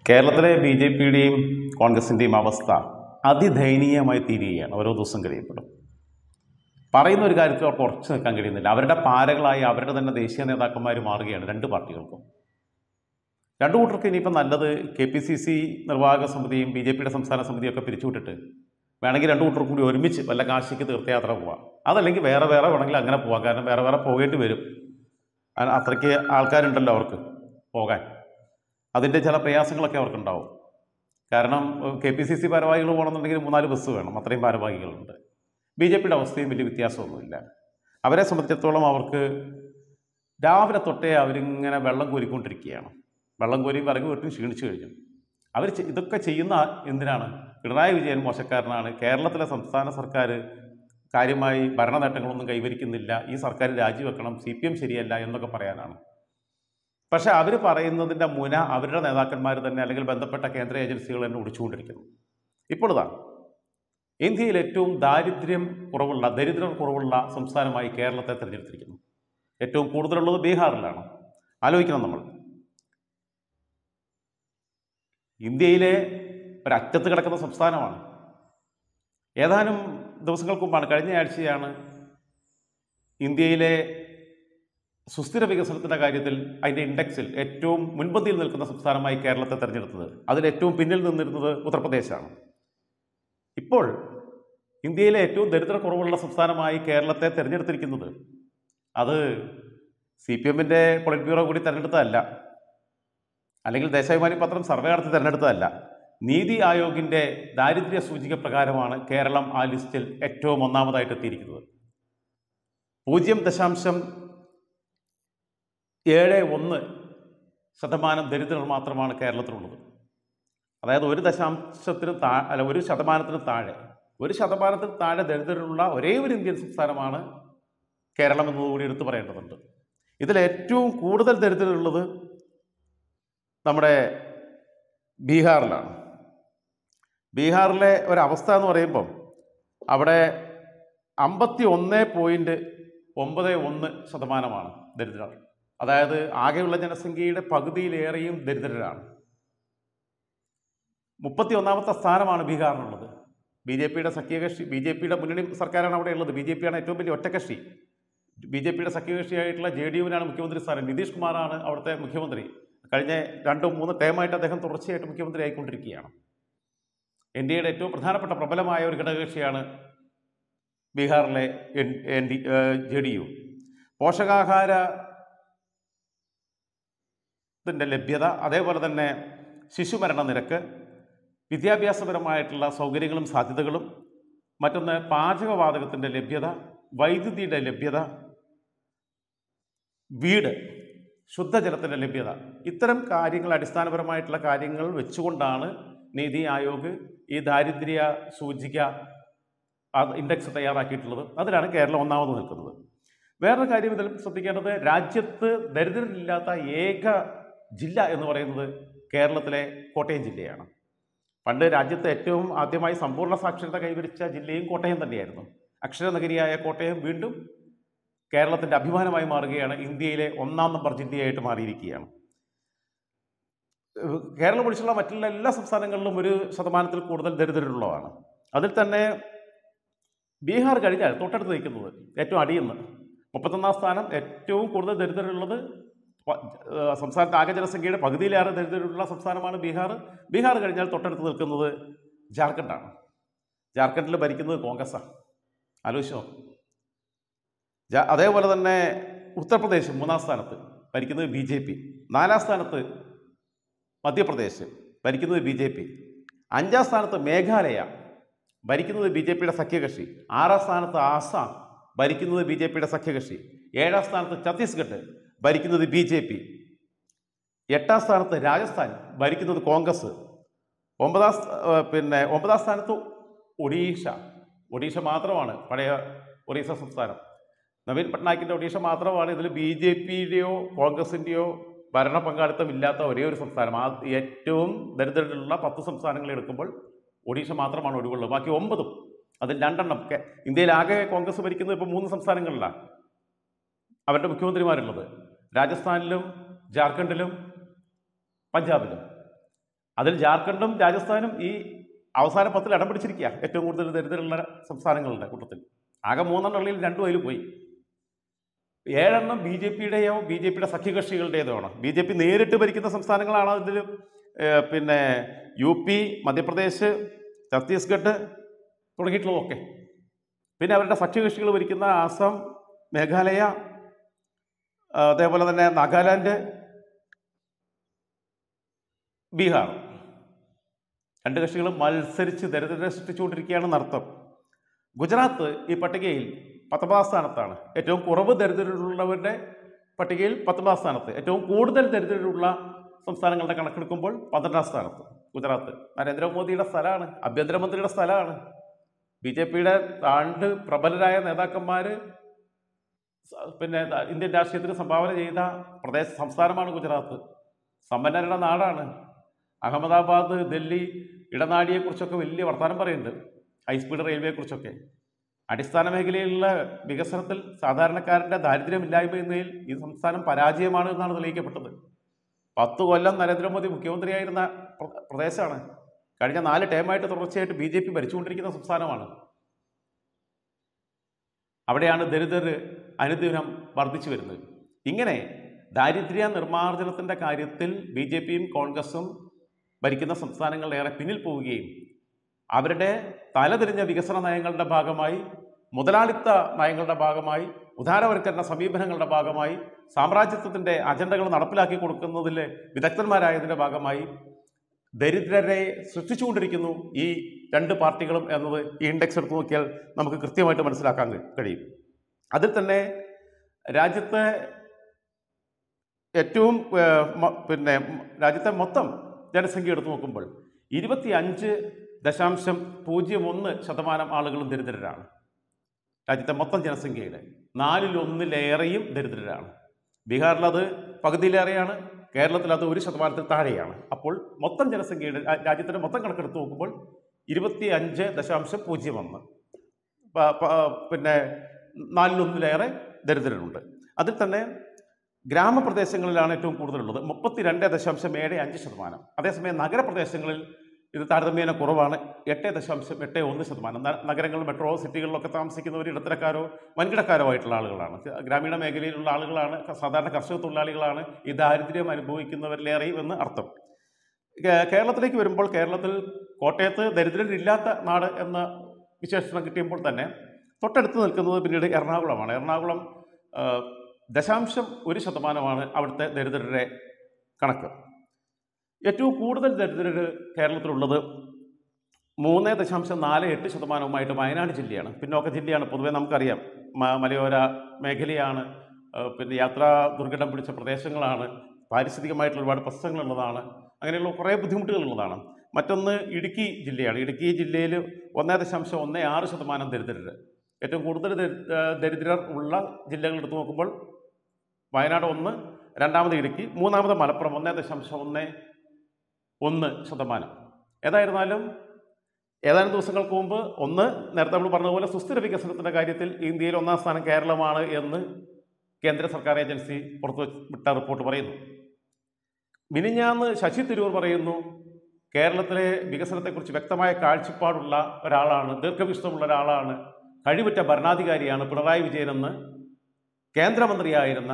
കേരളത്തിലെ B J പിയുടെയും കോൺഗ്രസിൻ്റെയും അവസ്ഥ അതിദയനീയമായി തീരുകയാണ് ഓരോ ദിവസം കഴിയപ്പെടും പറയുന്ന ഒരു കാര്യത്തിൽ അവർക്ക് ഉറച്ചു നിൽക്കാൻ കഴിയുന്നില്ല അവരുടെ പാരകളായി അവരുടെ തന്നെ ദേശീയ നേതാക്കന്മാർ മാറുകയാണ് രണ്ട് പാർട്ടികൾക്കും രണ്ടു കൂട്ടർക്ക് ഇനിയിപ്പോൾ നല്ലത് കെ പി സി സി നിർവാഹക സമിതിയും ബി ജെ പിയുടെ സംസ്ഥാന സമിതിയും ഒക്കെ പിരിച്ചുവിട്ടിട്ട് വേണമെങ്കിൽ രണ്ടു കൂട്ടർക്കും കൂടി ഒരുമിച്ച് വല്ല കാശിക്ക് തീർത്ഥയാത്ര പോവാം അതല്ലെങ്കിൽ വേറെ വേറെ വേണമെങ്കിൽ അങ്ങനെ പോവാം കാരണം വേറെ വേറെ പോകേണ്ടി വരും ആ- അത്രയ്ക്ക് ആൾക്കാരുണ്ടല്ലോ അവർക്ക് പോകാൻ അതിൻ്റെ ചില പ്രയാസങ്ങളൊക്കെ അവർക്കുണ്ടാവും കാരണം കെ പി സി സി ഭാരവാഹികൾ പോകണമെന്നുണ്ടെങ്കിൽ മൂന്നാല് ബസ് വേണം അത്രയും ഭാരവാഹികളുണ്ട് ബി ജെ പിയുടെ അവസ്ഥയും വലിയ വ്യത്യാസമൊന്നുമില്ല അവരെ സംബന്ധിച്ചിടത്തോളം അവർക്ക് രാവിലെ തൊട്ടേ അവരിങ്ങനെ വെള്ളം കോരിക്കൊണ്ടിരിക്കുകയാണ് വെള്ളം കോരി വിറക് വെട്ടി ക്ഷീണിച്ചു കഴിഞ്ഞു അവർ ചെ- ഇതൊക്കെ ചെയ്യുന്ന എന്തിനാണ് പിണറായി വിജയൻ മോശക്കാരനാണ് കേരളത്തിലെ സംസ്ഥാന സർക്കാർ കാര്യമായി ഭരണ നേട്ടങ്ങളൊന്നും കൈവരിക്കുന്നില്ല ഈ സർക്കാർ രാജിവെക്കണം സി പി എം ശരിയല്ല എന്നൊക്കെ പറയാനാണ് പക്ഷേ അവർ പറയുന്നതിൻ്റെ മുന അവരുടെ നേതാക്കന്മാർ തന്നെ അല്ലെങ്കിൽ ബന്ധപ്പെട്ട കേന്ദ്ര ഏജൻസികൾ തന്നെ ഒടിച്ചുകൊണ്ടിരിക്കുന്നു ഇപ്പോൾ ഇതാ ഇന്ത്യയിൽ ഏറ്റവും ദാരിദ്ര്യം കുറവുള്ള ദരിദ്രർ കുറവുള്ള സംസ്ഥാനമായി കേരളത്തെ തിരഞ്ഞെടുത്തിരിക്കുന്നു ഏറ്റവും കൂടുതലുള്ളത് ബീഹാറിലാണ് ആലോചിക്കണം നമ്മൾ ഇന്ത്യയിലെ ഒരറ്റത്ത് കിടക്കുന്ന സംസ്ഥാനമാണ് ഏതാനും ദിവസങ്ങൾക്ക് മുമ്പാണ് കഴിഞ്ഞ ആഴ്ചയാണ് ഇന്ത്യയിലെ സുസ്ഥിര വികസനത്തിൻ്റെ കാര്യത്തിൽ അതിൻ്റെ ഇൻഡെക്സിൽ ഏറ്റവും മുൻപന്തിയിൽ നിൽക്കുന്ന സംസ്ഥാനമായി കേരളത്തെ തിരഞ്ഞെടുത്തത് അതിൽ ഏറ്റവും പിന്നിൽ നിന്നിരുന്നത് ഉത്തർപ്രദേശാണ് ഇപ്പോൾ ഇന്ത്യയിലെ ഏറ്റവും ദരിദ്ര കുറവുള്ള സംസ്ഥാനമായി കേരളത്തെ തിരഞ്ഞെടുത്തിരിക്കുന്നത് അത് സി പി എമ്മിൻ്റെ പൊളിറ്റ് ബ്യൂറോ കൂടി തിരഞ്ഞെടുത്തതല്ല അല്ലെങ്കിൽ ദേശാഭിമാനി പത്രം സർവേ നടത്തി തിരഞ്ഞെടുത്തതല്ല നീതി ആയോഗിൻ്റെ ദാരിദ്ര്യ സൂചിക പ്രകാരമാണ് കേരളം ആ ലിസ്റ്റിൽ ഏറ്റവും ഒന്നാമതായിട്ട് എത്തിയിരിക്കുന്നത് പൂജ്യം ദശാംശം ഏഴ് ഒന്ന് ശതമാനം ദരിദ്രർ മാത്രമാണ് കേരളത്തിലുള്ളത് അതായത് ഒരു ദശാംശത്തിന് താ അല്ല ഒരു ശതമാനത്തിന് താഴെ ഒരു ശതമാനത്തിന് താഴെ ദരിദ്രരുള്ള ഒരേ ഒരു ഇന്ത്യൻ സംസ്ഥാനമാണ് കേരളം എന്നതുകൂടി എടുത്തു പറയേണ്ടതുണ്ട് ഇതിൽ ഏറ്റവും കൂടുതൽ ദരിദ്രരുള്ളത് നമ്മുടെ ബീഹാറിലാണ് ബീഹാറിലെ ഒരവസ്ഥ എന്ന് പറയുമ്പം അവിടെ അമ്പത്തി ഒന്ന് പോയിൻറ്റ് ഒമ്പത് ഒന്ന് ശതമാനമാണ് ദരിദ്രർ അതായത് ആകെയുള്ള ജനസംഖ്യയുടെ പകുതിയിലേറെയും ദരിദ്രരാണ് മുപ്പത്തി ഒന്നാമത്തെ സ്ഥാനമാണ് ബീഹാറിനുള്ളത് ബി ജെ പിയുടെ സഖ്യകക്ഷി ബി ജെ പിയുടെ മുന്നണി സർക്കാരാണ് അവിടെ ഉള്ളത് ബി ജെ പിയാണ് ഏറ്റവും വലിയ ഒറ്റക്കക്ഷി ബി ജെ പിയുടെ സഖ്യകക്ഷിയായിട്ടുള്ള ജെ ഡി യുവിനാണ് മുഖ്യമന്ത്രി സ്ഥാനം നിതീഷ് കുമാറാണ് അവിടുത്തെ മുഖ്യമന്ത്രി കഴിഞ്ഞ രണ്ടും മൂന്ന് ടേമായിട്ട് അദ്ദേഹം തുടർച്ചയായിട്ട് മുഖ്യമന്ത്രി ആയിക്കൊണ്ടിരിക്കുകയാണ് എൻ ഡി എയുടെ ഏറ്റവും പ്രധാനപ്പെട്ട പ്രബലമായ ഒരു ഘടകകക്ഷിയാണ് ബീഹാറിലെ N N D J D U പോഷകാഹാര ത്തിൻ്റെ ലഭ്യത അതേപോലെ തന്നെ ശിശുമരണ നിരക്ക് വിദ്യാഭ്യാസപരമായിട്ടുള്ള സൗകര്യങ്ങളും സാധ്യതകളും മറ്റൊന്ന് പാചകവാതകത്തിൻ്റെ ലഭ്യത വൈദ്യുതിയുടെ ലഭ്യത വീട് ശുദ്ധജലത്തിൻ്റെ ലഭ്യത ഇത്തരം കാര്യങ്ങൾ അടിസ്ഥാനപരമായിട്ടുള്ള കാര്യങ്ങൾ വെച്ചുകൊണ്ടാണ് നീതി ആയോഗ് ഈ ദാരിദ്ര്യ സൂചിക അത് ഇൻഡെക്സ് തയ്യാറാക്കിയിട്ടുള്ളത് അതിലാണ് കേരളം ഒന്നാമത് നിൽക്കുന്നത് വേറൊരു കാര്യം ഇതിൽ ശ്രദ്ധിക്കേണ്ടത് രാജ്യത്ത് ദരിദ്രരില്ലാത്ത ഏക ജില്ല എന്ന് പറയുന്നത് കേരളത്തിലെ കോട്ടയം ജില്ലയാണ് പണ്ട് രാജ്യത്ത് ഏറ്റവും ആദ്യമായി സമ്പൂർണ്ണ സാക്ഷരത കൈവരിച്ച ജില്ലയും കോട്ടയം തന്നെയായിരുന്നു അക്ഷരനഗരിയായ കോട്ടയം വീണ്ടും കേരളത്തിൻ്റെ അഭിമാനമായി മാറുകയാണ് ഇന്ത്യയിലെ ഒന്നാം നമ്പർ ജില്ലയായിട്ട് മാറിയിരിക്കുകയാണ് ഏഹ് കേരളം ഒഴിച്ചുള്ള മറ്റുള്ള എല്ലാ സംസ്ഥാനങ്ങളിലും ഒരു ശതമാനത്തിൽ കൂടുതൽ ദരിദ്രരുള്ളതാണ് അതിൽ തന്നെ ബീഹാർ കഴിഞ്ഞാൽ തൊട്ടടുത്ത് നിൽക്കുന്നത് ഏറ്റവും അടിയുന്ന മുപ്പത്തൊന്നാം സ്ഥാനം ഏറ്റവും കൂടുതൽ ദരിദ്രരുള്ളത് പ- ഏഹ് സംസ്ഥാനത്ത് ആകെ ജനസംഖ്യയുടെ പകുതിയിലേറെ ദരിദ്രരുള്ള സംസ്ഥാനമാണ് ബീഹാർ ബീഹാർ കഴിഞ്ഞാൽ തൊട്ടടുത്ത് നിൽക്കുന്നത് ജാർഖണ്ഡാണ് ജാർഖണ്ഡിൽ ഭരിക്കുന്നത് കോൺഗ്രസ്സാണ് ആലോചിച്ചോ ജാ അതേപോലെ തന്നെ ഉത്തർപ്രദേശ് മൂന്നാം സ്ഥാനത്ത് ഭരിക്കുന്നത് ബി ജെ പി നാലാം സ്ഥാനത്ത് മധ്യപ്രദേശ് ഭരിക്കുന്നത് ബി ജെ പി അഞ്ചാം സ്ഥാനത്ത് മേഘാലയ ഭരിക്കുന്നത് ബി ജെ പിയുടെ സഖ്യകക്ഷി ആറാം സ്ഥാനത്ത് ആസാം ഭരിക്കുന്നത് ബി ജെ പിയുടെ സഖ്യകക്ഷി ഏഴാം സ്ഥാനത്ത് ഛത്തീസ്ഗഡ് ഭരിക്കുന്നത് ബി ജെ പി എട്ടാം സ്ഥാനത്ത് രാജസ്ഥാൻ ഭരിക്കുന്നത് കോൺഗ്രസ് ഒമ്പതാം സ്ഥ- ഏർ പിന്നെ ഒമ്പതാം സ്ഥാനത്ത് ഒഡീഷ ഒഡീഷ മാത്രമാണ് പഴയ ഒറീസ സംസ്ഥാനം നവീൻ പട്നായിക്കിൻ്റെ ഒഡീഷ മാത്രമാണ് ഇതിൽ ബി ജെ പിയുടെയോ കോൺഗ്രസിൻ്റെയോ ഭരണ പങ്കാളിത്തം ഇല്ലാത്ത ഒരേ ഒരു സംസ്ഥാനം ആ ഏറ്റവും ദരിദ്രരിലുള്ള പത്ത് സംസ്ഥാനങ്ങൾ എടുക്കുമ്പോൾ ഒഡീഷ മാത്രമാണ് ഒഴിവുള്ളത് ബാക്കി ഒമ്പതും അതിൽ രണ്ടെണ്ണം കെ- ഇന്ത്യയിൽ ആകെ കോൺഗ്രസ് ഭരിക്കുന്നത് ഇപ്പോൾ മൂന്ന് സംസ്ഥാനങ്ങളിലാണ് അവരുടെ മുഖ്യമന്ത്രിമാരുള്ളത് രാജസ്ഥാനിലും ജാർഖണ്ഡിലും പഞ്ചാബിലും അതിൽ ജാർഖണ്ഡും രാജസ്ഥാനും ഈ അവസാന പത്തിൽ ഇടം പിടിച്ചിരിക്കുക ഏറ്റവും കൂടുതൽ ദരിദ്രമുള്ള സംസ്ഥാനങ്ങളുടെ കൂട്ടത്തിൽ ആകെ മൂന്നെണ്ണം ഉള്ളിൽ രണ്ടും അതിൽ പോയി ഏഴെണ്ണം ബി ജെ പിയുടെയോ ബി ജെ പിയുടെ സഖ്യകക്ഷികളുടേതോ ആണ് ബി ജെ പി നേരിട്ട് ഭരിക്കുന്ന സംസ്ഥാനങ്ങളാണ് അതിൽ ഏഹ്, പിന്നെ യു പി മധ്യപ്രദേശ് ഛത്തീസ്ഗഡ് തുടങ്ങിയിട്ടുള്ളതൊക്കെ പിന്നെ അവരുടെ സഖ്യകക്ഷികൾ ഭരിക്കുന്ന ആസാം മേഘാലയ ആ, അതേപോലെ തന്നെ നാഗാലാൻഡ് ബീഹാർ രണ്ട് കക്ഷികളും മത്സരിച്ച് ദരിദ്രരെ സൃഷ്ടിച്ചുകൊണ്ടിരിക്കുകയാണെന്ന് അർത്ഥം ഗുജറാത്ത് ഈ പട്ടികയിൽ പത്തൊമ്പതാം സ്ഥാനത്താണ് ഏറ്റവും കുറവ് ദരിദ്രരുള്ളവരുടെ പട്ടികയിൽ പത്തൊമ്പതാം സ്ഥാനത്ത് ഏറ്റവും കൂടുതൽ ദരിദ്രരുള്ള സംസ്ഥാനങ്ങളുടെ കണക്കെടുക്കുമ്പോൾ പന്ത്രണ്ടാം സ്ഥാനത്ത് ഗുജറാത്ത് നരേന്ദ്രമോദിയുടെ സ്ഥലമാണ് ആഭ്യന്തരമന്ത്രിയുടെ സ്ഥലമാണ് ബി ജെ പിയുടെ താണ്ട് പ്രബലരായ നേതാക്കന്മാർ പിന്നെ ഇന്ത്യൻ രാഷ്ട്രീയത്തിന് സംഭാവന ചെയ്ത പ്രദേശ സംസ്ഥാനമാണ് ഗുജറാത്ത് സമ്പന്നരുടെ നാടാണ് അഹമ്മദാബാദ് ഡൽഹി ഇടനാഴിയെക്കുറിച്ചൊക്കെ വലിയ വർത്തമാനം പറയുന്നുണ്ട് ഹൈസ്പീഡ് റെയിൽവേയെക്കുറിച്ചൊക്കെ അടിസ്ഥാന മേഖലയിലുള്ള വികസനത്തിൽ സാധാരണക്കാരൻ്റെ ദാരിദ്ര്യമില്ലായ്മ എന്നതിൽ ഈ സംസ്ഥാനം പരാജയമാണ് എന്നാണ് തെളിയിക്കപ്പെട്ടത് പത്ത് കൊല്ലം നരേന്ദ്രമോദി മുഖ്യമന്ത്രിയായിരുന്ന പ്ര- പ്രദേശമാണ് കഴിഞ്ഞ നാല് ടേമായിട്ട് തുടർച്ചയായിട്ട് ബി ജെ പി ഭരിച്ചുകൊണ്ടിരിക്കുന്ന സംസ്ഥാനമാണ് അവിടെയാണ് ദരിദ്രർ അനുദിനം വർദ്ധിച്ചു വരുന്നത് ഇങ്ങനെ ദാരിദ്ര്യ നിർമ്മാർജ്ജനത്തിൻ്റെ കാര്യത്തിൽ ബി ജെ പിയും കോൺഗ്രസും ഭരിക്കുന്ന സംസ്ഥാനങ്ങളിലേറെ പിന്നിൽ പോവുകയും അവരുടെ തലതിരിഞ്ഞ വികസന നയങ്ങളുടെ ഭാഗമായി മുതലാളിത്ത നയങ്ങളുടെ ഭാഗമായി ഉദാരവൽക്കരണ സമീപനങ്ങളുടെ ഭാഗമായി സാമ്രാജ്യത്വത്തിൻ്റെ അജണ്ടകൾ നടപ്പിലാക്കി കൊടുക്കുന്നതിൽ വിദഗ്ധന്മാരായതിൻ്റെ ഭാഗമായി ദരിദ്രരെ സൃഷ്ടിച്ചുകൊണ്ടിരിക്കുന്നു ഈ രണ്ട് പാർട്ടികളും എന്നത് ഈ ഇൻഡെക്സ് എടുത്ത് നോക്കിയാൽ നമുക്ക് കൃത്യമായിട്ട് മനസ്സിലാക്കാൻ കഴി- കഴിയും അതിൽ തന്നെ രാജ്യത്തെ ഏറ്റവും ഏഹ്, മ- പിന്നെ മ- രാജ്യത്തെ മൊത്തം ജനസംഖ്യ എടുത്തു നോക്കുമ്പോൾ ഇരുപത്തി അഞ്ച് ദശാംശം പൂജ്യം ഒന്ന് ശതമാനം ആളുകളും ദരിദ്രരാണ് രാജ്യത്തെ മൊത്തം ജനസംഖ്യയുടെ നാലിലൊന്നിലേറെയും ദരിദ്രരാണ് ബീഹാറിൽ അത് പകുതിയിലേറെയാണ് കേരളത്തിൽ അത് ഒരു ശതമാനത്തിൽ താഴെയാണ് അപ്പോൾ മൊത്തം ജനസംഖ്യയുടെ രാ- രാജ്യത്തിൻ്റെ മൊത്തം കണക്കെടുത്ത് നോക്കുമ്പോൾ ഇരുപത്തി അഞ്ച് ദശാംശം പൂജ്യം ഒന്ന് പ- പ- പിന്നെ നാലിലൊന്നിലേറെ ദരിദ്രരുണ്ട് അതിൽ തന്നെ ഗ്രാമപ്രദേശങ്ങളിലാണ് ഏറ്റവും കൂടുതലുള്ളത് മുപ്പത്തി രണ്ട് ദശാംശം ഏഴ് അഞ്ച് ശതമാനം അതേസമയം നഗരപ്രദേശങ്ങളിൽ ഇത് താരതമ്യേന കുറവാണ് എട്ട് ദശാംശം എട്ട് ഒന്ന് ശതമാനം ന- നഗരങ്ങൾ മെട്രോ സിറ്റികളിലൊക്കെ താമസിക്കുന്നവർ ഇടത്തരക്കാരോ വൻകിടക്കാരോ ആയിട്ടുള്ള ആളുകളാണ് ഗ്രാമീണ മേഖലയിലുള്ള ആളുകളാണ് ക- സാധാരണ കർഷക തൊഴിലാളികളാണ് ഈ ദാരിദ്ര്യം അനുഭവിക്കുന്നവരിലേറെയും എന്ന് അർത്ഥം കേ- കേരളത്തിലേക്ക് വരുമ്പോൾ കേരളത്തിൽ കോട്ടയത്ത് ദരിദ്രരില്ലാത്ത നാട് എന്ന വിശേഷണം കിട്ടിയപ്പോൾ തന്നെ തൊട്ടടുത്ത് നിൽക്കുന്നത് പിന്നീട് എറണാകുളമാണ് എറണാകുളം ആ, ദശാംശം ഒരു ശതമാനമാണ് അവിടുത്തെ ദരിദ്രരുടെ കണക്ക് ഏറ്റവും കൂടുതൽ ദരിദ്രർ കേരളത്തിലുള്ളത് മൂന്ന് ദശാംശം നാല് എട്ട് ശതമാനവുമായിട്ട് വയനാട് ജില്ലയാണ് പിന്നോക്ക ജില്ലയാണ് പൊതുവേ നമുക്കറിയാം മ- മലയോര മേഖലയാണ് ആ, പിന്നെ യാത്രാ ദുർഘടം പിടിച്ച പ്രദേശങ്ങളാണ് പാരിസ്ഥിതികമായിട്ടുള്ള ഒരുപാട് പ്രശ്നങ്ങളുള്ളതാണ് അങ്ങനെയുള്ള കുറേ ബുദ്ധിമുട്ടുകളുള്ളതാണ് മറ്റൊന്ന് ഇടുക്കി ജില്ലയാണ് ഇടുക്കി ജില്ലയിൽ ഒന്നേ ദശാംശം ഒന്ന് ആറ് ശതമാനം ദരിദ്രർ ഏറ്റവും കൂടുതൽ ദരി- ആ, ദരിദ്രർ ഉള്ള ജില്ലകൾ എടുത്തു നോക്കുമ്പോൾ വയനാട് ഒന്ന് രണ്ടാമത് ഇടുക്കി മൂന്നാമത് മലപ്പുറം ഒന്നേ ദശാംശം ഒന്ന് ഒന്ന് ശതമാനം ഏതായിരുന്നാലും ഏതാനും ദിവസങ്ങൾക്ക് മുമ്പ് ഒന്ന് നേരത്തെ നമ്മൾ പറഞ്ഞതുപോലെ സുസ്ഥിര വികസനത്തിൻ്റെ കാര്യത്തിൽ ഇന്ത്യയിൽ ഒന്നാം സ്ഥാനം കേരളമാണ് എന്ന് കേന്ദ്ര സർക്കാർ ഏജൻസി പുറത്തു വിട്ട റിപ്പോർട്ട് പറയുന്നു മിനിഞ്ഞാന്ന് ശശി തരൂർ പറയുന്നു കേരളത്തിലെ വികസനത്തെക്കുറിച്ച് വ്യക്തമായ കാഴ്ചപ്പാടുള്ള ഒരാളാണ് ദീർഘവിഷ്ടമുള്ള ഒരാളാണ് കഴിവുറ്റ ഭരണാധികാരിയാണ് പിണറായി വിജയനെന്ന് കേന്ദ്രമന്ത്രിയായിരുന്ന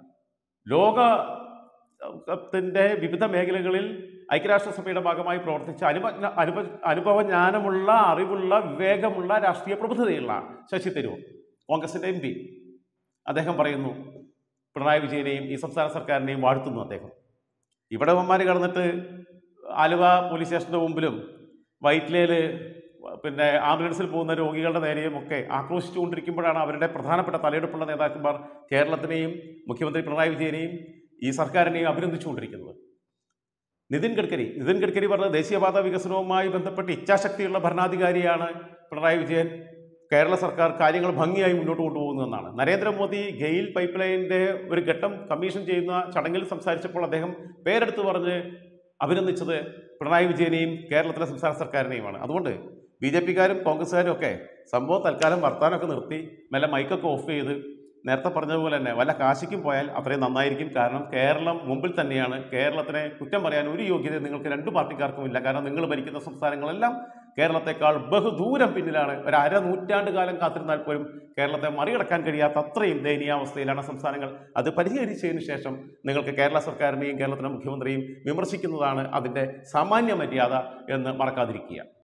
ലോകത്തിൻ്റെ വിവിധ മേഖലകളിൽ ഐക്യരാഷ്ട്രസഭയുടെ ഭാഗമായി പ്രവർത്തിച്ച അനുപജ്ഞ അനുപ അനുഭവജ്ഞാനമുള്ള അറിവുള്ള വിവേകമുള്ള രാഷ്ട്രീയ പ്രബുദ്ധതയുള്ള ശശി തരൂർ കോൺഗ്രസിൻ്റെ എം പി അദ്ദേഹം പറയുന്നു പിണറായി വിജയനെയും ഈ സംസ്ഥാന സർക്കാരിനെയും വാഴ്ത്തുന്നു അദ്ദേഹം ഇവിടെ അവന്മാർ കടന്നിട്ട് ആലുവ പോലീസ് സ്റ്റേഷൻ്റെ മുമ്പിലും വൈറ്റ്ലയിൽ പിന്നെ ആംബുലൻസിൽ പോകുന്ന രോഗികളുടെ നേരെയും ഒക്കെ ആക്രോശിച്ചുകൊണ്ടിരിക്കുമ്പോഴാണ് അവരുടെ പ്രധാനപ്പെട്ട തലയെടുപ്പുള്ള നേതാക്കന്മാർ കേരളത്തിനെയും മുഖ്യമന്ത്രി പിണറായി വിജയനെയും ഈ സർക്കാരിനെയും അഭിനന്ദിച്ചുകൊണ്ടിരിക്കുന്നത് നിതിൻ ഗഡ്കരി നിതിൻ ഗഡ്കരി പറഞ്ഞ ദേശീയപാത വികസനവുമായി ബന്ധപ്പെട്ട് ഇച്ഛാശക്തിയുള്ള ഭരണാധികാരിയാണ് പിണറായി വിജയൻ കേരള സർക്കാർ കാര്യങ്ങൾ ഭംഗിയായി മുന്നോട്ട് കൊണ്ടുപോകുന്നതെന്നാണ് നരേന്ദ്രമോദി ഗെയിൽ പൈപ്പ് ലൈനിൻ്റെ ഒരു ഘട്ടം കമ്മീഷൻ ചെയ്യുന്ന ചടങ്ങിൽ സംസാരിച്ചപ്പോൾ അദ്ദേഹം പേരെടുത്ത് പറഞ്ഞ് അഭിനന്ദിച്ചത് പിണറായി വിജയനെയും കേരളത്തിലെ സംസ്ഥാന സർക്കാരിനെയുമാണ് അതുകൊണ്ട് ബി ജെ പിക്കാരും കോൺഗ്രസ്സുകാരും ഒക്കെ സംഭവം തൽക്കാലം വർത്താനമൊക്കെ നിർത്തി മെല്ലെ മൈക്കൊക്കെ ഓഫ് ചെയ്ത് നേരത്തെ പറഞ്ഞതുപോലെ തന്നെ വല്ല കാശിക്കും പോയാൽ അത്രയും നന്നായിരിക്കും കാരണം കേരളം മുമ്പിൽ തന്നെയാണ് കേരളത്തിനെ കുറ്റം പറയാൻ ഒരു യോഗ്യത നിങ്ങൾക്ക് രണ്ട് പാർട്ടിക്കാർക്കും ഇല്ല കാരണം നിങ്ങൾ ഭരിക്കുന്ന സംസ്ഥാനങ്ങളെല്ലാം കേരളത്തെക്കാൾ ബഹുദൂരം പിന്നിലാണ് ഒരു അര നൂറ്റാണ്ട് കാലം കാത്തിരുന്നാൽ പോലും കേരളത്തെ മറികടക്കാൻ കഴിയാത്ത അത്രയും ദയനീയാവസ്ഥയിലാണ് സംസ്ഥാനങ്ങൾ അത് പരിഹരിച്ചതിന് ശേഷം നിങ്ങൾക്ക് കേരള സർക്കാരിനെയും കേരളത്തിലെ മുഖ്യമന്ത്രിയും വിമർശിക്കുന്നതാണ് അതിൻ്റെ സാമാന്യ മര്യാദ എന്ന് മറക്കാതിരിക്കുക